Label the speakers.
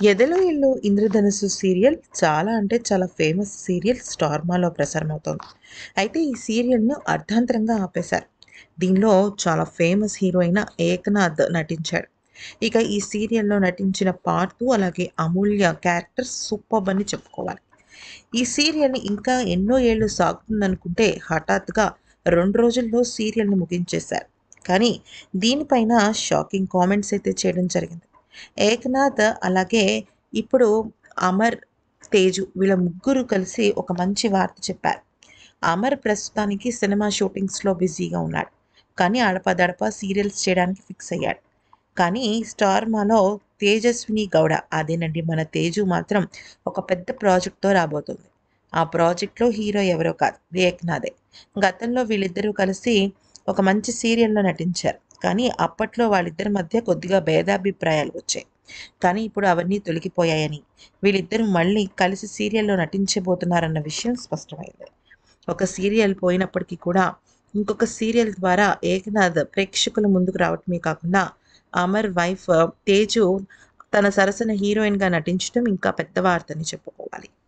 Speaker 1: ఎదలో ఇల్లు ఇంద్రధనుస్సు సీరియల్ చాలా అంటే చాలా ఫేమస్ సీరియల్ స్టార్మాలో ప్రసారమవుతోంది అయితే ఈ సీరియల్ను అర్ధాంతరంగా ఆపేశారు దీనిలో చాలా ఫేమస్ హీరోయిన్ ఏకనాథ్ నటించాడు ఇక ఈ సీరియల్లో నటించిన పార్థు అలాగే అమూల్య క్యారెక్టర్స్ సూపర్ అని చెప్పుకోవాలి ఈ సీరియల్ ఇంకా ఎన్నో ఏళ్ళు సాగుతుందనుకుంటే హఠాత్తుగా రెండు రోజుల్లో సీరియల్ని ముగించేశారు కానీ దీనిపైన షాకింగ్ కామెంట్స్ అయితే చేయడం జరిగింది ఏకనాథ్ అలాగే ఇప్పుడు అమర్ తేజు వీళ్ళ ముగ్గురు కలిసి ఒక మంచి వార్త చెప్పారు అమర్ ప్రస్తుతానికి సినిమా షూటింగ్స్లో బిజీగా ఉన్నాడు కానీ అడపదడప సీరియల్స్ చేయడానికి ఫిక్స్ అయ్యాడు కానీ స్టార్మాలో తేజస్విని గౌడ అదేనండి మన తేజు మాత్రం ఒక పెద్ద ప్రాజెక్ట్తో రాబోతుంది ఆ ప్రాజెక్ట్లో హీరో ఎవరో కాదు ఏకనాథే గతంలో వీళ్ళిద్దరూ కలిసి ఒక మంచి సీరియల్లో నటించారు కానీ అప్పట్లో వాళ్ళిద్దరి మధ్య కొద్దిగా భేదాభిప్రాయాలు వచ్చాయి కానీ ఇప్పుడు అవన్నీ తొలగిపోయాయని వీళ్ళిద్దరూ మళ్ళీ కలిసి సీరియల్లో నటించబోతున్నారన్న విషయం స్పష్టమైంది ఒక సీరియల్ పోయినప్పటికీ కూడా ఇంకొక సీరియల్ ద్వారా ఏకనాథ్ ప్రేక్షకుల ముందుకు రావటమే కాకుండా అమర్ వైఫ్ తేజు తన సరసన హీరోయిన్గా నటించడం ఇంకా పెద్ద వార్తని చెప్పుకోవాలి